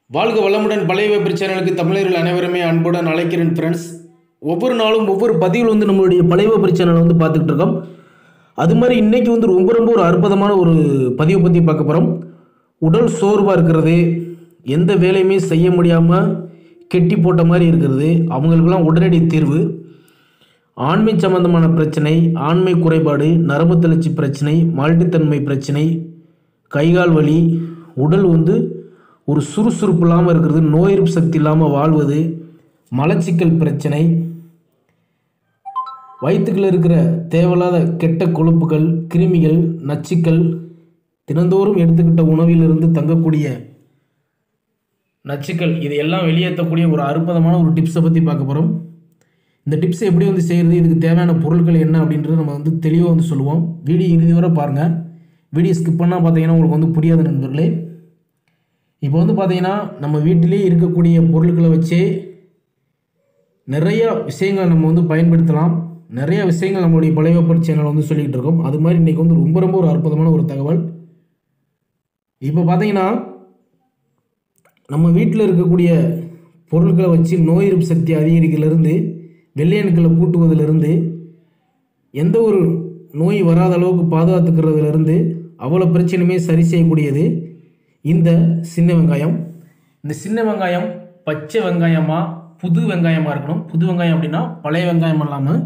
வாழ்க வளமுடன் பழைய வெப்பர் சேனலுக்கு தமிழர்கள் அனைவருமே அன்புடன் அழைக்கிறேன் ஃப்ரெண்ட்ஸ் ஒவ்வொரு நாளும் ஒவ்வொரு பதிவில் வந்து நம்மளுடைய பழைய வெப்பர் சேனலை வந்து பார்த்துக்கிட்டு இருக்கோம் அது மாதிரி இன்னைக்கு வந்து ரொம்ப ரொம்ப ஒரு அற்புதமான ஒரு பதிவை பற்றி பார்க்க போகிறோம் உடல் சோர்வாக இருக்கிறது எந்த வேலையுமே செய்ய முடியாமல் கெட்டி போட்ட மாதிரி இருக்கிறது அவங்களுக்கெல்லாம் உடனடி தீர்வு ஆண்மை சம்பந்தமான பிரச்சனை ஆண்மை குறைபாடு நரம்பு தளர்ச்சி பிரச்சனை மால்டித்தன்மை பிரச்சனை கைகால் வலி உடல் வந்து ஒரு சுறுசுறுப்பு இல்லாமல் இருக்கிறது நோய் எதிர்ப்பு சக்தி இல்லாமல் வாழ்வது மலச்சிக்கல் பிரச்சனை வயிற்றுக்குள்ள இருக்கிற தேவையில்லாத கெட்ட கொழுப்புகள் கிருமிகள் நச்சுக்கள் தினந்தோறும் எடுத்துக்கிட்ட உணவிலிருந்து தங்கக்கூடிய நச்சுக்கள் இதையெல்லாம் வெளியேற்றக்கூடிய ஒரு அற்புதமான ஒரு டிப்ஸை பற்றி பார்க்க போகிறோம் இந்த டிப்ஸை எப்படி வந்து செய்கிறது இதுக்கு தேவையான பொருட்கள் என்ன அப்படின்றத நம்ம வந்து தெளிவாக வந்து சொல்லுவோம் வீடியோ இறுதி வரை பாருங்கள் வீடியோ ஸ்கிப் பண்ணால் பார்த்தீங்கன்னா உங்களுக்கு வந்து புரியாத நண்பர்களே இப்போ வந்து பார்த்தீங்கன்னா நம்ம வீட்டிலே இருக்கக்கூடிய பொருட்களை வச்சே நிறைய விஷயங்களை நம்ம வந்து பயன்படுத்தலாம் நிறைய விஷயங்கள் நம்மளுடைய பழைய வெப்பர் சேனல் வந்து சொல்லிக்கிட்டு இருக்கோம் அது மாதிரி இன்றைக்கி வந்து ரொம்ப ரொம்ப ஒரு அற்புதமான ஒரு தகவல் இப்போ பார்த்தீங்கன்னா நம்ம வீட்டில் இருக்கக்கூடிய பொருட்களை வச்சு நோய் எதிர்ப்பு சக்தி அதிகரிக்கிறதுலேருந்து வெள்ளையணுக்களை கூட்டுவதிலிருந்து எந்த ஒரு நோய் வராத அளவுக்கு பாதுகாத்துக்கிறதுலேருந்து அவ்வளோ பிரச்சனையுமே சரி செய்யக்கூடியது இந்த சின்ன வெங்காயம் இந்த சின்ன வெங்காயம் பச்சை வெங்காயமா புது வெங்காயமாக இருக்கணும் புது வெங்காயம் அப்படின்னா பழைய வெங்காயம் இல்லாமல்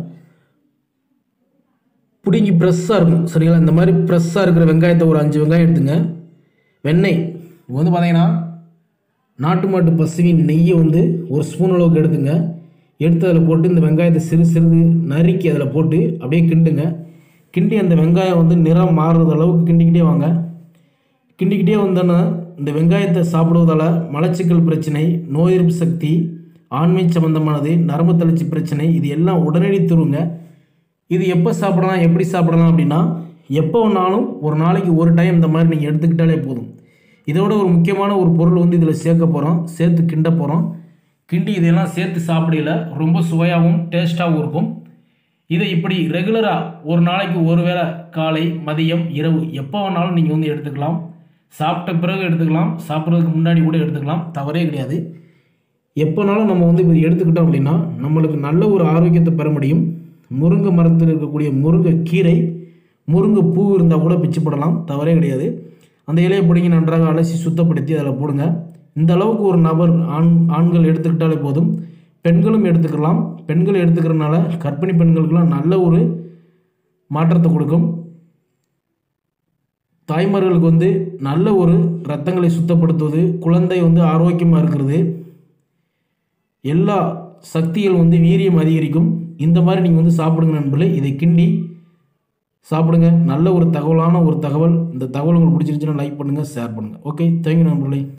பிடுங்கி ப்ரெஸ்ஸாக இருக்கும் சரிங்களா இந்த மாதிரி ப்ரெஸ்ஸாக இருக்கிற வெங்காயத்தை ஒரு அஞ்சு வெங்காயம் எடுத்துங்க வெண்ணெய் இப்போ வந்து பார்த்தீங்கன்னா நாட்டு மாட்டு பசுவின் நெய்யை வந்து ஒரு ஸ்பூன் அளவுக்கு எடுத்துங்க எடுத்து அதில் போட்டு இந்த வெங்காயத்தை சிறு சிறிது நறுக்கி அதில் போட்டு அப்படியே கிண்டுங்க கிண்டி அந்த வெங்காயம் வந்து நிறம் மாறுறது அளவுக்கு கிண்டிக்கிட்டே வாங்க கிண்டிக்கிட்டே வந்தோன்னா இந்த வெங்காயத்தை சாப்பிடுவதால் மலச்சிக்கல் பிரச்சனை நோய் எதிர்ப்பு சக்தி ஆண்மை சம்பந்தமானது நரம்பு தளர்ச்சி பிரச்சனை இது எல்லாம் உடனடி தருங்க இது எப்போ சாப்பிடலாம் எப்படி சாப்பிடலாம் அப்படின்னா எப்போ வேணாலும் ஒரு நாளைக்கு ஒரு டைம் இந்த மாதிரி நீங்கள் எடுத்துக்கிட்டாலே போதும் இதோட ஒரு முக்கியமான ஒரு பொருள் வந்து இதில் சேர்க்க போகிறோம் சேர்த்து கிண்ட போகிறோம் கிண்டி இதெல்லாம் சேர்த்து சாப்பிடல ரொம்ப சுவையாகவும் டேஸ்ட்டாகவும் இருக்கும் இதை இப்படி ரெகுலராக ஒரு நாளைக்கு ஒரு வேளை காலை மதியம் இரவு எப்போ வேணாலும் நீங்கள் வந்து எடுத்துக்கலாம் சாப்பிட்ட பிறகு எடுத்துக்கலாம் சாப்பிட்றதுக்கு முன்னாடி கூட எடுத்துக்கலாம் தவறே கிடையாது எப்போனாலும் நம்ம வந்து இப்படி எடுத்துக்கிட்டோம் அப்படின்னா நம்மளுக்கு நல்ல ஒரு ஆரோக்கியத்தை பெற முடியும் முருங்கை மரத்தில் இருக்கக்கூடிய முருங்கை கீரை முருங்கை பூ இருந்தால் கூட பிச்சு போடலாம் தவறே கிடையாது அந்த இலையை பிடிங்கி நன்றாக அலசி சுத்தப்படுத்தி அதில் போடுங்க இந்த அளவுக்கு ஒரு நபர் ஆண் ஆண்கள் எடுத்துக்கிட்டாலே போதும் பெண்களும் எடுத்துக்கலாம் பெண்கள் எடுத்துக்கிறனால கர்ப்பிணி பெண்களுக்கெல்லாம் நல்ல ஒரு மாற்றத்தை கொடுக்கும் தாய்மார்களுக்கு வந்து நல்ல ஒரு ரத்தங்களை சுத்தப்படுத்துவது குழந்தை வந்து ஆரோக்கியமாக இருக்கிறது எல்லா சக்திகள் வந்து வீரியம் அதிகரிக்கும் இந்த மாதிரி நீங்கள் வந்து சாப்பிடுங்க நண்பர்களே இதை கிண்டி சாப்பிடுங்க நல்ல ஒரு தகவலான ஒரு தகவல் இந்த தகவல் உங்களுக்கு பிடிச்சிருந்துச்சுன்னா லைக் பண்ணுங்கள் ஷேர் பண்ணுங்கள் ஓகே தேங்க்யூ நண்பர்களே